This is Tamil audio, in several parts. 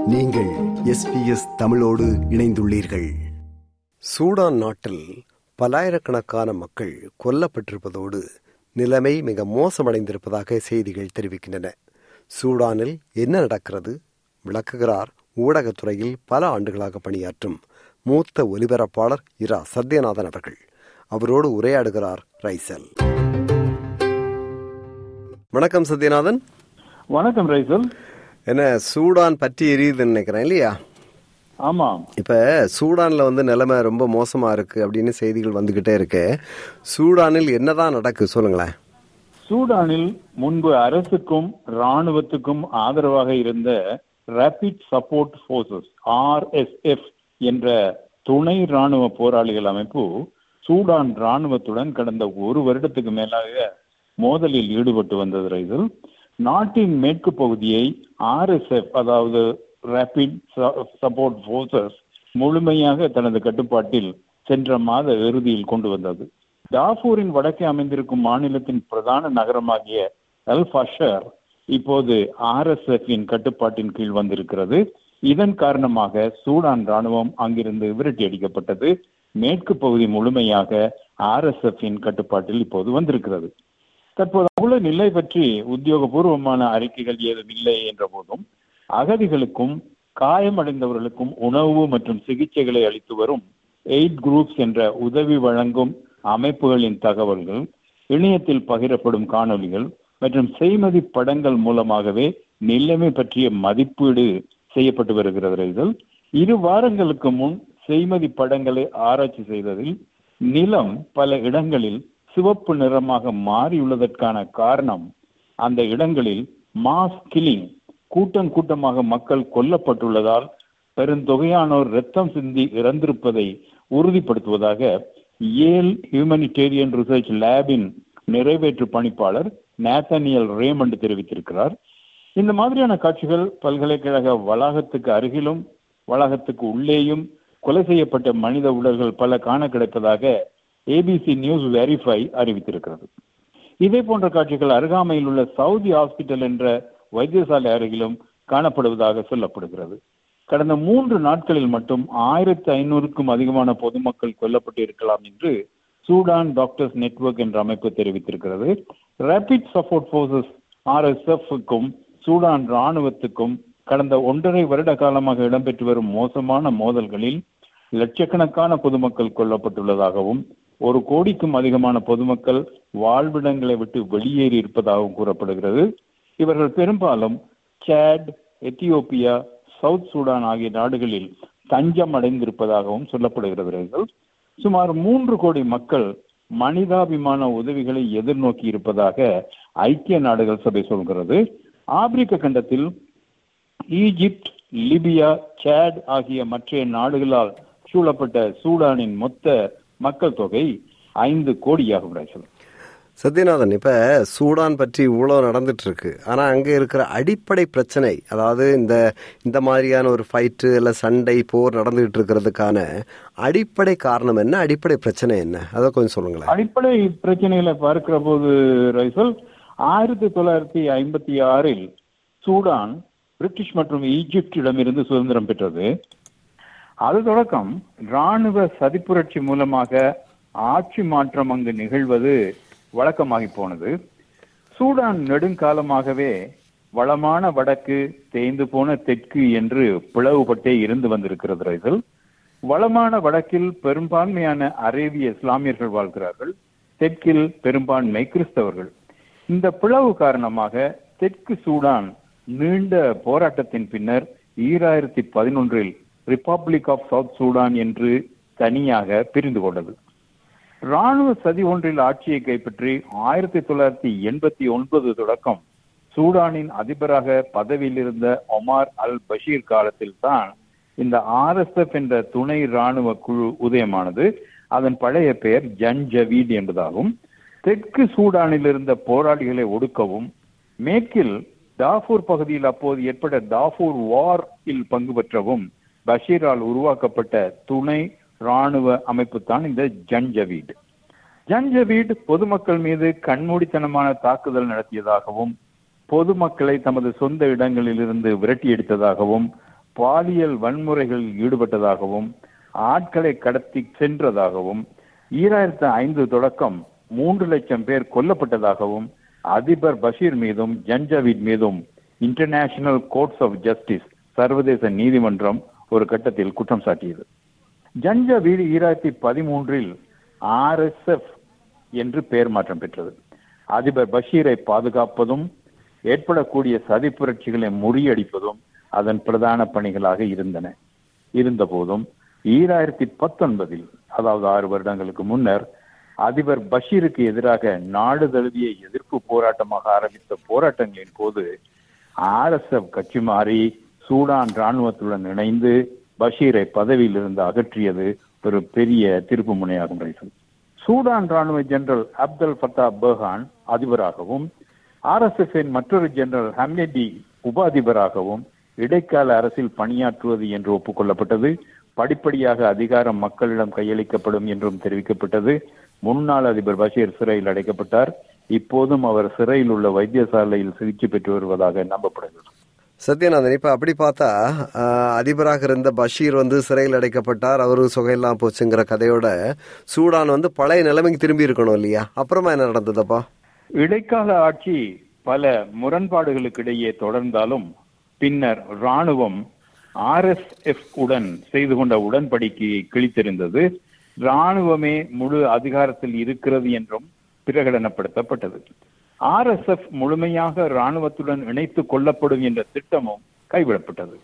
நீங்கள் எஸ்பிஎஸ் தமிழோடு இணைந்துள்ளீர்கள் சூடான் நாட்டில் பல்லாயிரக்கணக்கான மக்கள் கொல்லப்பட்டிருப்பதோடு நிலைமை மிக மோசமடைந்திருப்பதாக செய்திகள் தெரிவிக்கின்றன சூடானில் என்ன நடக்கிறது விளக்குகிறார் ஊடகத்துறையில் பல ஆண்டுகளாக பணியாற்றும் மூத்த ஒலிபரப்பாளர் இரா சத்யநாதன் அவர்கள் அவரோடு உரையாடுகிறார் ரைசல் வணக்கம் சத்யநாதன் வணக்கம் ரைசல் என்ன சூடான் பற்றி எரியுதுன்னு நினைக்கிறேன் இல்லையா ஆமாம் இப்ப சூடான்ல வந்து நிலைமை ரொம்ப மோசமா இருக்கு அப்படின்னு செய்திகள் வந்துகிட்டே இருக்கு சூடானில் என்னதான் நடக்கு சொல்லுங்களேன் சூடானில் முன்பு அரசுக்கும் ராணுவத்துக்கும் ஆதரவாக இருந்த ரேபிட் சப்போர்ட் போர்சஸ் ஆர்எஸ்எஃப் என்ற துணை ராணுவ போராளிகள் அமைப்பு சூடான் ராணுவத்துடன் கடந்த ஒரு வருடத்துக்கு மேலாக மோதலில் ஈடுபட்டு வந்தது ரைசல் நாட்டின் மேற்கு பகுதியை ஆர்எஸ்எஃப் அதாவது ரேபிட் சப்போர்ட் போர்சஸ் முழுமையாக தனது கட்டுப்பாட்டில் சென்ற மாத இறுதியில் கொண்டு வந்தது டாஃபூரின் வடக்கே அமைந்திருக்கும் மாநிலத்தின் பிரதான நகரமாகிய அல் ஃபஷர் இப்போது ஆர்எஸ்எஃப் இன் கட்டுப்பாட்டின் கீழ் வந்திருக்கிறது இதன் காரணமாக சூடான் ராணுவம் அங்கிருந்து விரட்டி அடிக்கப்பட்டது மேற்கு பகுதி முழுமையாக ஆர்எஸ்எஃப் இன் கட்டுப்பாட்டில் இப்போது வந்திருக்கிறது தற்போது உள்ள நிலை பற்றி உத்தியோகபூர்வமான அறிக்கைகள் ஏதும் இல்லை என்ற போதும் அகதிகளுக்கும் காயமடைந்தவர்களுக்கும் உணவு மற்றும் சிகிச்சைகளை அளித்து வரும் எய்ட் குரூப்ஸ் என்ற உதவி வழங்கும் அமைப்புகளின் தகவல்கள் இணையத்தில் பகிரப்படும் காணொலிகள் மற்றும் செய்மதி படங்கள் மூலமாகவே நிலைமை பற்றிய மதிப்பீடு செய்யப்பட்டு வருகிறது இதில் இரு வாரங்களுக்கு முன் செய்மதி படங்களை ஆராய்ச்சி செய்ததில் நிலம் பல இடங்களில் சிவப்பு நிறமாக மாறியுள்ளதற்கான காரணம் அந்த இடங்களில் மாஸ் கில்லிங் கூட்டம் கூட்டமாக மக்கள் கொல்லப்பட்டுள்ளதால் பெருந்தொகையானோர் ரத்தம் சிந்தி இறந்திருப்பதை உறுதிப்படுத்துவதாக ஏல் ஹியூமனிடேரியன் ரிசர்ச் லேபின் நிறைவேற்று பணிப்பாளர் நேத்தனியல் ரேமண்ட் தெரிவித்திருக்கிறார் இந்த மாதிரியான காட்சிகள் பல்கலைக்கழக வளாகத்துக்கு அருகிலும் வளாகத்துக்கு உள்ளேயும் கொலை செய்யப்பட்ட மனித உடல்கள் பல காண கிடைப்பதாக ஏபிசி நியூஸ் வெரிஃபை அறிவித்திருக்கிறது இதே போன்ற காட்சிகள் அருகாமையில் உள்ள சவுதி ஹாஸ்பிட்டல் என்ற வைத்தியசாலை அருகிலும் காணப்படுவதாக சொல்லப்படுகிறது கடந்த மூன்று நாட்களில் மட்டும் ஆயிரத்தி ஐநூறுக்கும் அதிகமான பொதுமக்கள் கொல்லப்பட்டு இருக்கலாம் என்று சூடான் டாக்டர்ஸ் நெட்வொர்க் என்ற அமைப்பு தெரிவித்திருக்கிறது ரேபிட் சப்போர்ட் போர்சஸ் ஆர்எஸ்எஃப்க்கும் சூடான் ராணுவத்துக்கும் கடந்த ஒன்றரை வருட காலமாக இடம்பெற்று வரும் மோசமான மோதல்களில் லட்சக்கணக்கான பொதுமக்கள் கொல்லப்பட்டுள்ளதாகவும் ஒரு கோடிக்கும் அதிகமான பொதுமக்கள் வாழ்விடங்களை விட்டு வெளியேறி இருப்பதாகவும் கூறப்படுகிறது இவர்கள் பெரும்பாலும் சாட் எத்தியோப்பியா சவுத் சூடான் ஆகிய நாடுகளில் தஞ்சம் அடைந்திருப்பதாகவும் சொல்லப்படுகிறது சுமார் மூன்று கோடி மக்கள் மனிதாபிமான உதவிகளை எதிர்நோக்கி இருப்பதாக ஐக்கிய நாடுகள் சபை சொல்கிறது ஆப்பிரிக்க கண்டத்தில் ஈஜிப்ட் லிபியா சாட் ஆகிய மற்ற நாடுகளால் சூழப்பட்ட சூடானின் மொத்த மக்கள் தொகை ஐந்து கோடியாகும் ராஜன் சத்யநாதன் இப்ப சூடான் பற்றி இவ்வளவு நடந்துட்டு இருக்கு ஆனா அங்க இருக்கிற அடிப்படை பிரச்சனை அதாவது இந்த இந்த மாதிரியான ஒரு ஃபைட்டு இல்ல சண்டை போர் நடந்துகிட்டு இருக்கிறதுக்கான அடிப்படை காரணம் என்ன அடிப்படை பிரச்சனை என்ன அதை கொஞ்சம் சொல்லுங்களேன் அடிப்படை பிரச்சனைகளை பார்க்கிற போது ரைசல் ஆயிரத்தி தொள்ளாயிரத்தி ஐம்பத்தி ஆறில் சூடான் பிரிட்டிஷ் மற்றும் ஈஜிப்டிடமிருந்து சுதந்திரம் பெற்றது அது தொடக்கம் ராணுவ சதிப்புரட்சி மூலமாக ஆட்சி மாற்றம் அங்கு நிகழ்வது வழக்கமாகி போனது சூடான் நெடுங்காலமாகவே வளமான வடக்கு தேய்ந்து போன தெற்கு என்று பிளவுபட்டே இருந்து வந்திருக்கிறது ரைசல் வளமான வடக்கில் பெரும்பான்மையான அரேபிய இஸ்லாமியர்கள் வாழ்கிறார்கள் தெற்கில் பெரும்பான்மை கிறிஸ்தவர்கள் இந்த பிளவு காரணமாக தெற்கு சூடான் நீண்ட போராட்டத்தின் பின்னர் ஈராயிரத்தி பதினொன்றில் ரிப்பப்ளிக் ஆஃப் சவுத் சூடான் என்று தனியாக பிரிந்து கொண்டது ராணுவ சதி ஒன்றில் ஆட்சியை கைப்பற்றி ஆயிரத்தி தொள்ளாயிரத்தி எண்பத்தி ஒன்பது தொடக்கம் சூடானின் அதிபராக பதவியில் இருந்த ஒமார் அல் பஷீர் காலத்தில் தான் இந்த ஆர் எஸ் எஃப் என்ற துணை ராணுவ குழு உதயமானது அதன் பழைய பெயர் ஜன்ஜவீட் என்பதாகும் தெற்கு சூடானில் இருந்த போராளிகளை ஒடுக்கவும் மேற்கில் டாஃபூர் பகுதியில் அப்போது ஏற்பட்ட டாஃபூர் வார் இல் பங்கு பெற்றவும் பஷீரால் உருவாக்கப்பட்ட துணை ராணுவ அமைப்பு தான் இந்த ஜன்ஜவீட் ஜன்ஜவீட் பொதுமக்கள் மீது கண்மூடித்தனமான தாக்குதல் நடத்தியதாகவும் பொதுமக்களை தமது சொந்த இடங்களில் இருந்து விரட்டி எடுத்ததாகவும் பாலியல் வன்முறைகளில் ஈடுபட்டதாகவும் ஆட்களை கடத்தி சென்றதாகவும் ஈராயிரத்து ஐந்து தொடக்கம் மூன்று லட்சம் பேர் கொல்லப்பட்டதாகவும் அதிபர் பஷீர் மீதும் ஜன்ஜாவித் மீதும் இன்டர்நேஷனல் கோர்ட்ஸ் ஆஃப் ஜஸ்டிஸ் சர்வதேச நீதிமன்றம் ஒரு கட்டத்தில் குற்றம் சாட்டியது ஜன்ஜாவித் ஈராயிரத்தி பதிமூன்றில் ஆர்எஸ்எஃப் என்று பெயர் மாற்றம் பெற்றது அதிபர் பஷீரை பாதுகாப்பதும் ஏற்படக்கூடிய சதி புரட்சிகளை முறியடிப்பதும் அதன் பிரதான பணிகளாக இருந்தன இருந்தபோதும் ஈராயிரத்தி பத்தொன்பதில் அதாவது ஆறு வருடங்களுக்கு முன்னர் அதிபர் பஷீருக்கு எதிராக நாடு தழுவிய எதிர்ப்பு போராட்டமாக ஆரம்பித்த போராட்டங்களின் போது ஆர்எஸ்எஃப் கட்சி மாறி சூடான் ராணுவத்துடன் இணைந்து பஷீரை பதவியிலிருந்து அகற்றியது ஒரு பெரிய திருப்பு முனையாகும் ரைசல் சூடான் ராணுவ ஜெனரல் அப்தல் ஃபத்தா பர்ஹான் அதிபராகவும் ஆர்எஸ்எஃப்பின் மற்றொரு ஜெனரல் ஹம்னெடி உப அதிபராகவும் இடைக்கால அரசில் பணியாற்றுவது என்று ஒப்புக்கொள்ளப்பட்டது படிப்படியாக அதிகாரம் மக்களிடம் கையளிக்கப்படும் என்றும் தெரிவிக்கப்பட்டது முன்னாள் அதிபர் பஷீர் சிறையில் அடைக்கப்பட்டார் இப்போதும் அவர் சிறையில் உள்ள வைத்தியசாலையில் சிகிச்சை பெற்று வருவதாக நம்பப்படுகிறது சத்யநாதன் இப்ப அப்படி பார்த்தா ஆஹ், அதிபராக இருந்த பஷீர் வந்து சிறையில் அடைக்கப்பட்டார் அவரு சுகையெல்லாம் போச்சுங்கிற கதையோட சூடான் வந்து பழைய நிலைமைக்கு திரும்பி இருக்கணும் இல்லையா அப்புறமா என்ன நடந்ததப்பா இடைக்கால ஆட்சி பல முரண்பாடுகளுக்கு இடையே தொடர்ந்தாலும் பின்னர் ராணுவம் ஆர்எஸ்எஃப் உடன் செய்து கொண்ட உடன்படிக்கையை கிழித்தெறிந்தது ராணுவமே முழு அதிகாரத்தில் இருக்கிறது என்றும் பிரகடனப்படுத்தப்பட்டது ஆர்எஸ்எஃப் முழுமையாக ராணுவத்துடன் இணைத்துக் கொள்ளப்படும் என்ற திட்டமும் கைவிடப்பட்டது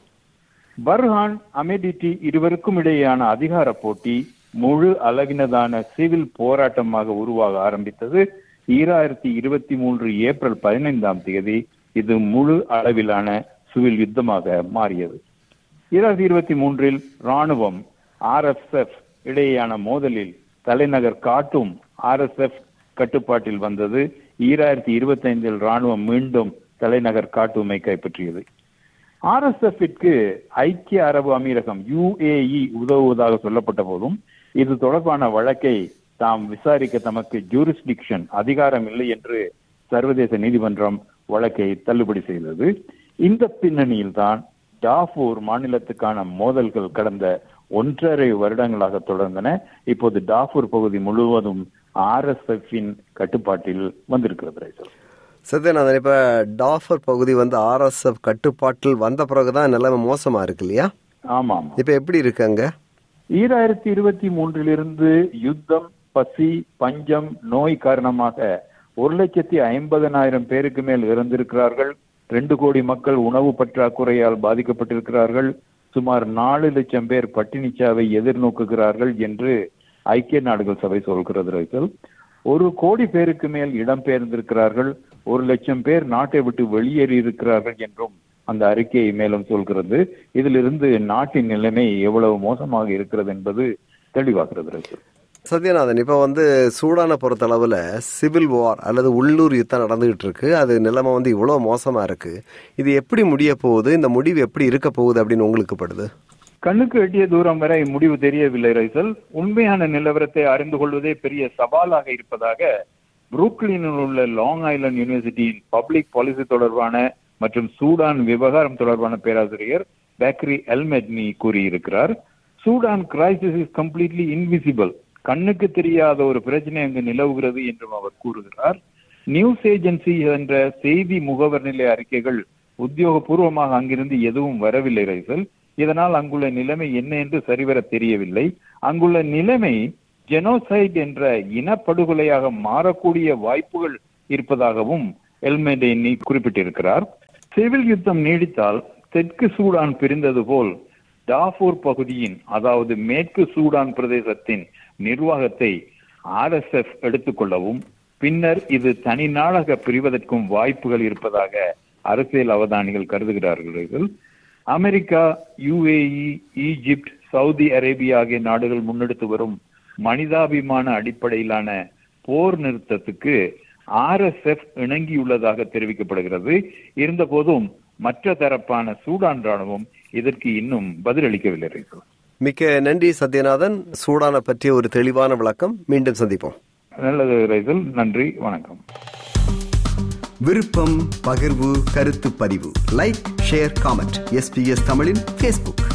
பர்ஹான் அமெடிட்டி இருவருக்கும் இடையேயான அதிகார போட்டி முழு அளவினதான சிவில் போராட்டமாக உருவாக ஆரம்பித்தது ஈராயிரத்தி இருபத்தி மூன்று ஏப்ரல் பதினைந்தாம் தேதி இது முழு அளவிலான சிவில் யுத்தமாக மாறியது ஈராயிரத்தி இருபத்தி மூன்றில் ராணுவம் ஆர்எஸ்எஃப் இடையேயான மோதலில் தலைநகர் காட்டும் ஆர்எஸ்எஃப் கட்டுப்பாட்டில் வந்தது ஈராயிரத்தி இருபத்தி ஐந்தில் ராணுவம் மீண்டும் தலைநகர் காட்டுமை கைப்பற்றியது ஆர்எஸ்எஃப்க்கு ஐக்கிய அரபு அமீரகம் யுஏஇ உதவுவதாக சொல்லப்பட்ட போதும் இது தொடர்பான வழக்கை தாம் விசாரிக்க தமக்கு ஜூரிஸ்டிக்ஷன் அதிகாரம் இல்லை என்று சர்வதேச நீதிமன்றம் வழக்கை தள்ளுபடி செய்தது இந்த பின்னணியில் தான் டாஃபூர் மாநிலத்துக்கான மோதல்கள் கடந்த ஒன்றரை வருடங்களாக தொடர்ந்தன இப்போது டாஃபூர் பகுதி முழுவதும் ஆர்எஸ்எஃப்பின் கட்டுப்பாட்டில் வந்திருக்கிறது ரைசல் சத்யநாதன் இப்ப டாஃபர் பகுதி வந்து ஆர்எஸ்எஃப் கட்டுப்பாட்டில் வந்த பிறகுதான் நிலைமை மோசமா இருக்கு இல்லையா ஆமாம் இப்ப எப்படி இருக்கு அங்க ஈராயிரத்தி இருபத்தி மூன்றிலிருந்து யுத்தம் பசி பஞ்சம் நோய் காரணமாக ஒரு லட்சத்தி ஐம்பதனாயிரம் பேருக்கு மேல் இறந்திருக்கிறார்கள் ரெண்டு கோடி மக்கள் உணவு பற்றாக்குறையால் பாதிக்கப்பட்டிருக்கிறார்கள் சுமார் நாலு லட்சம் பேர் பட்டினிச்சாவை எதிர்நோக்குகிறார்கள் என்று ஐக்கிய நாடுகள் சபை சொல்கிறது ரைசல் ஒரு கோடி பேருக்கு மேல் இடம்பெயர்ந்திருக்கிறார்கள் ஒரு லட்சம் பேர் நாட்டை விட்டு வெளியேறி இருக்கிறார்கள் என்றும் அந்த அறிக்கை மேலும் சொல்கிறது இதிலிருந்து நாட்டின் நிலைமை எவ்வளவு மோசமாக இருக்கிறது என்பது தெளிவாகிறது ரைசல் சத்யநாதன் இப்ப வந்து சூடானை பொறுத்தளவுல சிவில் வார் அல்லது உள்ளூர் யுத்தம் நடந்துகிட்டு இருக்கு அது நிலைமை வந்து இவ்வளவு மோசமா இருக்கு இது எப்படி முடிய போகுது இந்த முடிவு எப்படி இருக்க போகுது அப்படின்னு உங்களுக்கு படுது கண்ணுக்கு எட்டிய தூரம் வரை முடிவு தெரியவில்லை ரைசல் உண்மையான நிலவரத்தை அறிந்து கொள்வதே பெரிய சவாலாக இருப்பதாக புரூக்லினில் உள்ள லாங் ஐலாண்ட் யூனிவர்சிட்டியின் பப்ளிக் பாலிசி தொடர்பான மற்றும் சூடான் விவகாரம் தொடர்பான பேராசிரியர் பேக்கரி எல்மெட்னி கூறியிருக்கிறார் Sudan crisis is completely invisible கண்ணுக்கு தெரியாத ஒரு பிரச்சனை அங்கு நிலவுகிறது என்றும் அவர் கூறுகிறார் நியூஸ் ஏஜென்சி என்ற செய்தி முகவர் நிலை அறிக்கைகள் உத்தியோகபூர்வமாக அங்கிருந்து எதுவும் வரவில்லை ரைசல் இதனால் அங்குள்ள நிலைமை என்ன என்று சரிவர தெரியவில்லை அங்குள்ள நிலைமை ஜெனோசைட் என்ற இனப்படுகொலையாக மாறக்கூடிய வாய்ப்புகள் இருப்பதாகவும் எல்மெடேனி குறிப்பிட்டிருக்கிறார் சிவில் யுத்தம் நீடித்தால் தெற்கு சூடான் பிரிந்தது போல் டாஃபூர் பகுதியின் அதாவது மேற்கு சூடான் பிரதேசத்தின் நிர்வாகத்தை ஆர்எஸ்எஃப் எடுத்துக்கொள்ளவும் பின்னர் இது தனி நாடாக பிரிவதற்கும் வாய்ப்புகள் இருப்பதாக அரசியல் அவதானிகள் கருதுகிறார்கள் America UAE Egypt Saudi Arabia ஆகிய நாடுகள் முன்னெடுத்து வரும் மனிதாபிமான அடிப்படையிலான போர் நிறுத்தத்துக்கு ஆர்எஸ்எஃப் இணங்கியுள்ளதாக தெரிவிக்கப்படுகிறது இருந்த போதும் மற்ற தரப்பான சூடான் ராணுவம் இதற்கு இன்னும் பதிலளிக்கவில்லை ரைசல். மிக்க நன்றி சத்யநாதன் சூடானை பற்றிய ஒரு தெளிவான விளக்கம் மீண்டும் சந்திப்போம் நல்லது ரைசல் நன்றி வணக்கம் விருப்பம் பகிர்வு கருத்து பதிவு லைக் ஷேர் காமெண்ட் எஸ்பிஎஸ் தமிழின் ஃபேஸ்புக்